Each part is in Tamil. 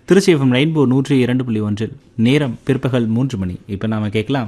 திருச்சி எஃப்எம் ரெயின்போ நூற்றி இரண்டு புள்ளி ஒன்றில் நேரம் பிற்பகல் மூன்று மணி இப்போ நாம கேட்கலாம்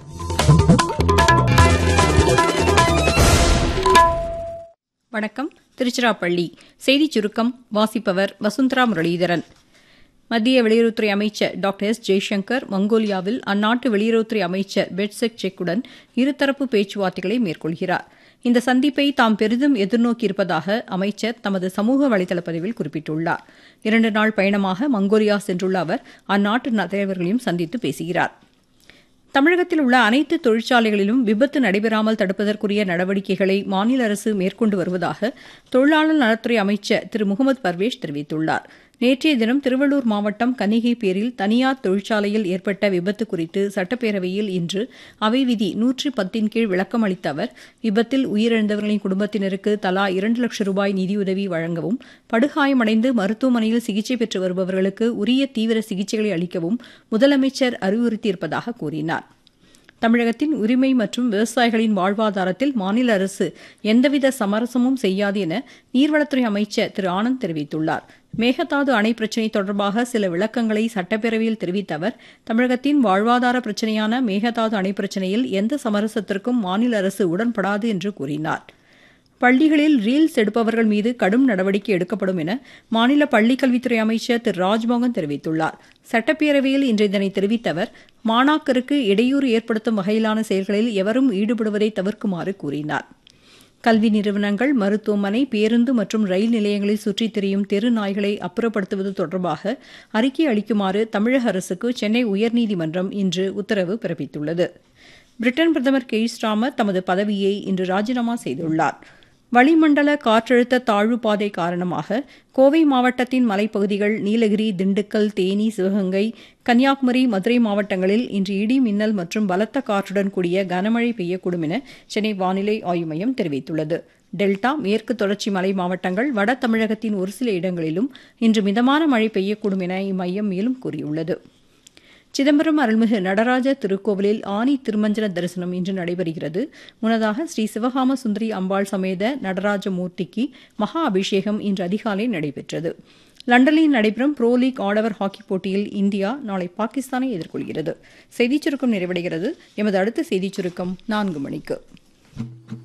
வணக்கம் திருச்சிராப்பள்ளி செய்திச் சுருக்கம் வாசிப்பவர் வசுந்தரா முரளிதரன் மத்திய வெளியுறவுத்துறை அமைச்சர் டாக்டர் எஸ் ஜெய்சங்கர் மங்கோலியாவில் அந்நாட்டு வெளியுறவுத்துறை அமைச்சர் பெட்செக் செக்குடன் இருதரப்பு பேச்சுவார்த்தைகளை மேற்கொள்கிறார் இந்த சந்திப்பை தாம் பெரிதும் எதிர்நோக்கியிருப்பதாக அமைச்சர் தமது சமூக வலைதள பதிவில் குறிப்பிட்டுள்ளார் இரண்டு நாள் பயணமாக மங்கோலியா சென்றுள்ள அவர் அந்நாட்டு தலைவர்களையும் சந்தித்து பேசுகிறார் தமிழகத்தில் உள்ள அனைத்து தொழிற்சாலைகளிலும் விபத்து நடைபெறாமல் தடுப்பதற்குரிய நடவடிக்கைகளை மாநில அரசு மேற்கொண்டு வருவதாக தொழிலாளர் நலத்துறை அமைச்சர் திரு முகமது பர்வேஷ் தெரிவித்துள்ளார் நேற்றைய தினம் திருவள்ளூர் மாவட்டம் கன்னிகை பேரில் தனியார் தொழிற்சாலையில் ஏற்பட்ட விபத்து குறித்து சட்டப்பேரவையில் இன்று அவை விதி நூற்றி பத்தின் கீழ் விளக்கம் அளித்த அவர் விபத்தில் உயிரிழந்தவர்களின் குடும்பத்தினருக்கு தலா இரண்டு லட்சம் ரூபாய் நிதியுதவி வழங்கவும் படுகாயமடைந்து மருத்துவமனையில் சிகிச்சை பெற்று வருபவர்களுக்கு உரிய தீவிர சிகிச்சைகளை அளிக்கவும் முதலமைச்சர் அறிவுறுத்தியிருப்பதாக கூறினார் தமிழகத்தின் உரிமை மற்றும் விவசாயிகளின் வாழ்வாதாரத்தில் மாநில அரசு எந்தவித சமரசமும் செய்யாது என நீர்வளத்துறை அமைச்சர் திரு ஆனந்த் தெரிவித்துள்ளார் மேகதாது அணை பிரச்சினை தொடர்பாக சில விளக்கங்களை சட்டப்பேரவையில் தெரிவித்த அவர் தமிழகத்தின் வாழ்வாதார பிரச்சினையான மேகதாது அணை பிரச்சினையில் எந்த சமரசத்திற்கும் மாநில அரசு உடன்படாது என்று கூறினார் பள்ளிகளில் ரீல்ஸ் எடுப்பவர்கள் மீது கடும் நடவடிக்கை எடுக்கப்படும் என மாநில பள்ளிக்கல்வித்துறை அமைச்சர் திரு ராஜ்மோகன் தெரிவித்துள்ளார் சட்டப்பேரவையில் இன்று இதனை தெரிவித்த அவர் மாணாக்கருக்கு இடையூறு ஏற்படுத்தும் வகையிலான செயல்களில் எவரும் ஈடுபடுவதை தவிர்க்குமாறு கூறினார் கல்வி நிறுவனங்கள் மருத்துவமனை பேருந்து மற்றும் ரயில் நிலையங்களில் சுற்றித் திரியும் தெரு நாய்களை அப்புறப்படுத்துவது தொடர்பாக அறிக்கை அளிக்குமாறு தமிழக அரசுக்கு சென்னை உயர்நீதிமன்றம் இன்று உத்தரவு பிறப்பித்துள்ளது பிரிட்டன் பிரதமர் கெய்ஸ் ராமர் தமது பதவியை இன்று ராஜினாமா செய்துள்ளார் வளிமண்டல காற்றழுத்த தாழ்வு பாதை காரணமாக கோவை மாவட்டத்தின் மலைப்பகுதிகள் நீலகிரி திண்டுக்கல் தேனி சிவகங்கை கன்னியாகுமரி மதுரை மாவட்டங்களில் இன்று இடி மின்னல் மற்றும் பலத்த காற்றுடன் கூடிய கனமழை பெய்யக்கூடும் என சென்னை வானிலை ஆய்வு மையம் தெரிவித்துள்ளது டெல்டா மேற்கு தொடர்ச்சி மலை மாவட்டங்கள் வட தமிழகத்தின் ஒரு சில இடங்களிலும் இன்று மிதமான மழை பெய்யக்கூடும் என இம்மையம் மேலும் கூறியுள்ளது சிதம்பரம் அருள்மிகு நடராஜ திருக்கோவிலில் ஆனி திருமஞ்சன தரிசனம் இன்று நடைபெறுகிறது முன்னதாக ஸ்ரீ சிவகாம சுந்தரி அம்பாள் சமேத நடராஜ மூர்த்திக்கு மகா அபிஷேகம் இன்று அதிகாலை நடைபெற்றது லண்டனில் நடைபெறும் ப்ரோ லீக் ஆடவர் ஹாக்கி போட்டியில் இந்தியா நாளை பாகிஸ்தானை எதிர்கொள்கிறது செய்திச் சுருக்கம் நிறைவடைகிறது எமது அடுத்த செய்திச் சுருக்கம் நான்கு மணிக்கு